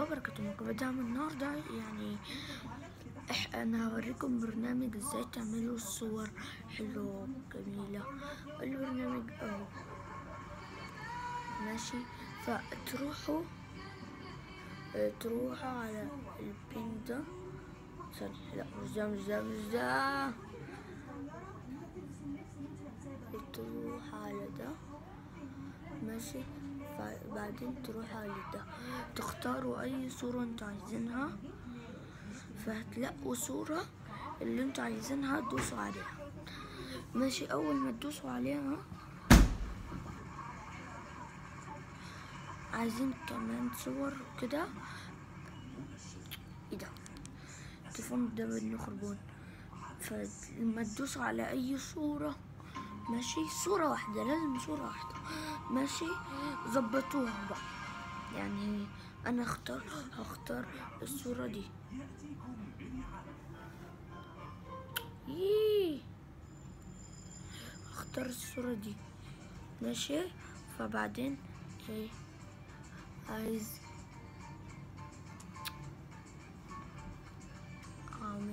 وبركاته معكم بدعم النهاردة يعني إح أنا هوريكم برنامج ازاي تعملوا صور حلوة وجميلة البرنامج اهو ماشي فتروحوا اه، تروحوا على البين ده ثانية لا مش ده مش ده مش ده تروح على ده ماشي فبعدين تروح على ده تختاروا اي صورة انتوا عايزينها فهتلاقوا صورة اللي انتوا عايزينها تدوسوا عليها ماشي اول ما تدوسوا عليها عايزين كمان صور كده ايه ده التليفون ده بدنا خربان فلما تدوسوا على اي صورة ماشي صورة واحدة لازم صورة واحدة ماشي ظبطوها بقى يعني انا اختار هختار الصورة دي ييه اختار الصورة دي ماشي فبعدين ايه عايز اعمل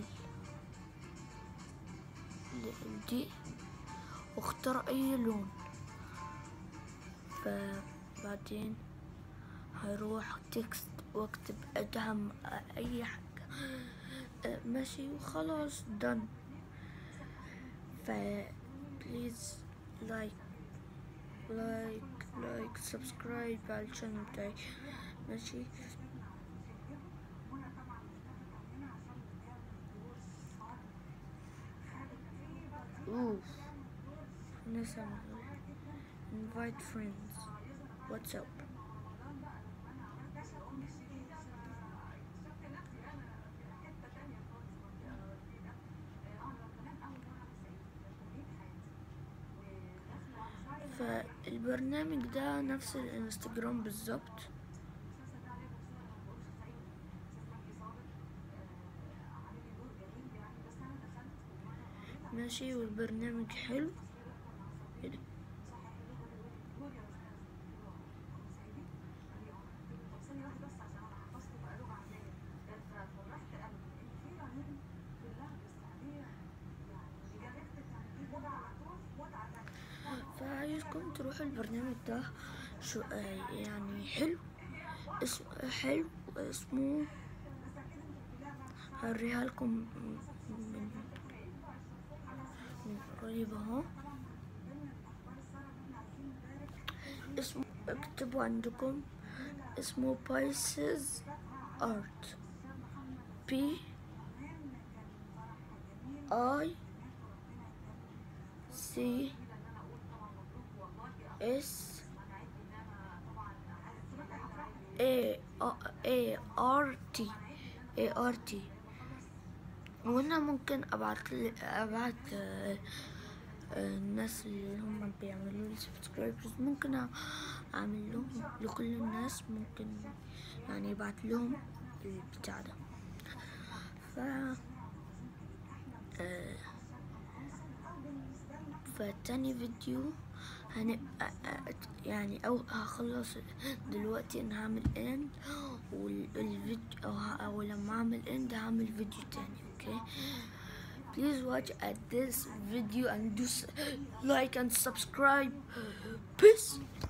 دي واختار اي لون فبعدين هروح تكست واكتب ادهم اي حاجة أه، ماشي وخلاص done ف بليز لايك لايك لايك سبسكرايب على الشانل بتاعي ماشي اوف ناس invite friends what's up فالبرنامج ده نفس الانستجرام بالظبط ماشي والبرنامج حلو إيه ده؟ فعايزكم تروحوا البرنامج ده شو آه، يعني حلو اسم حلو اسمه هوريها لكم من من قريب اهو اسمه اكتبوا عندكم اسمه بايسز ارت بي اي سي اس اي اي ار تي اي ار تي وانا ممكن ابعت ابعت آه، آه، الناس اللي هم بيعملوا لي سبسكرايبرز ممكن اعمل لهم لكل الناس ممكن يعني ابعت لهم البتاع ده ف آه، فتاني فيديو هنبقى يعني او هخلص دلوقتي انا هعمل اند والفيديو او, ه- أو لما اعمل اند هعمل فيديو تاني اوكي please watch at this video and do s- like and subscribe peace